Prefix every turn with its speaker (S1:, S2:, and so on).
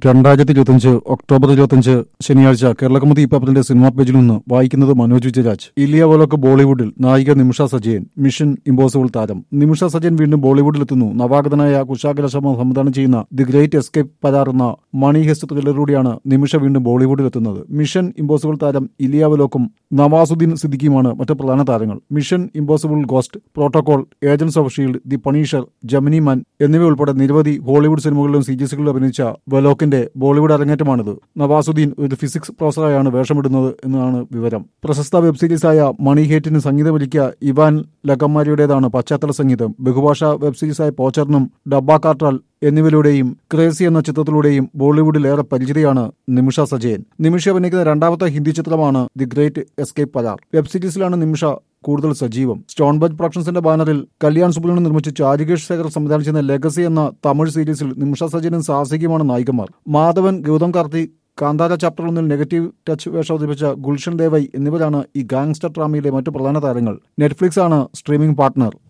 S1: രണ്ടായിരത്തി ഇരുപത്തിയഞ്ച് ഒക്ടോബർ ഇരുപത്തിയഞ്ച് ശനിയാഴ്ച കേരളകൗമുദി പേപ്പറിന്റെ സിനിമാ പേജിൽ നിന്ന് വായിക്കുന്നത് മനോജ് വിജയരാജ് ഇലിയ വോലക്ക് ബോളിവുഡിൽ നായിക നിമിഷ സജയൻ മിഷൻ ഇമ്പോസിബിൾ താരം നിമിഷ സജയൻ വീണ്ടും ബോളിവുഡിലെത്തുന്നു നവാഗതനായ കുശാകര ശർമ്മ സംവിധാനം ചെയ്യുന്ന ദി ഗ്രേറ്റ് എസ്കേപ്പ് പരാറുന്ന മണി ഹെസ്റ്റ് ത്രില്ലറിലൂടെയാണ് നിമിഷ വീണ്ടും ബോളിവുഡിലെത്തുന്നത് മിഷൻ ഇമ്പോസിബിൾ താരം ഇലിയ വലോക്കും നവാസുദ്ദീൻ സിദ്ദിഖിയുമാണ് മറ്റ് പ്രധാന താരങ്ങൾ mission impossible ghost protocol agents of shield the punisher gemini man എന്നിവ ഉൾപ്പെടെ നിരവധി ഹോളിവുഡ് സിനിമകളിലും സീരീസുകളിലും അഭിനയിച്ച വെലോക്കിന്റെ ബോളിവുഡ് അരങ്ങേറ്റമാണിത് നവാസുദ്ദീൻ ഒരു ഫിസിക്സ് പ്രൊഫസറായാണ് വേഷമിടുന്നത് എന്നാണ് വിവരം പ്രശസ്ത വെബ് സീരീസായ മണി ഹേറ്റിന് സംഗീതമൊരുക്കിയ ഇവാൻ ലക്കമ്മാരിയുടേതാണ് പശ്ചാത്തല സംഗീതം ബഹുഭാഷാ വെബ് സീരീസായ പോച്ചറിനും ഡബ്ബ കാർട്ടാൽ എന്നിവയിലൂടെയും ക്രേസി എന്ന ചിത്രത്തിലൂടെയും ബോളിവുഡിൽ ഏറെ പരിചിതയാണ് നിമിഷ സജയൻ നിമിഷ അഭിനയിക്കുന്ന രണ്ടാമത്തെ ഹിന്ദി ചിത്രമാണ് the great escape Parar web സീരീസിലാണ് നിമിഷ കൂടുതൽ സജീവം സ്റ്റോൺ ബജ് പ്രൊഡക്ഷൻസിന്റെ ബാനറിൽ കല്യാൺ സുബ്രഹ്മണ്യൻ നിർമ്മിച്ച് ചാരികേഷ് ശേഖർ സംവിധാനം ചെയ്യുന്ന ലെഗസി എന്ന തമിഴ് സീരീസിൽ നിമിഷ സജയനും സാഹസികമാണ് നായികമാർ മാധവൻ ഗൗതം കാർത്തി കാന്താര ചാപ്റ്റർ ഒന്നിൽ നെഗറ്റീവ് ടച്ച് വേഷം അവതരിപ്പിച്ച ഗുൽഷൻ ദേവൈ എന്നിവരാണ് ഈ ഗാങ്സ്റ്റർ ഡ്രാമയിലെ മറ്റു പ്രധാന താരങ്ങൾ നെറ്റ്ഫ്ലിക്സ് ആണ് സ്ട്രീമിംഗ് പാർട്ട്ണർ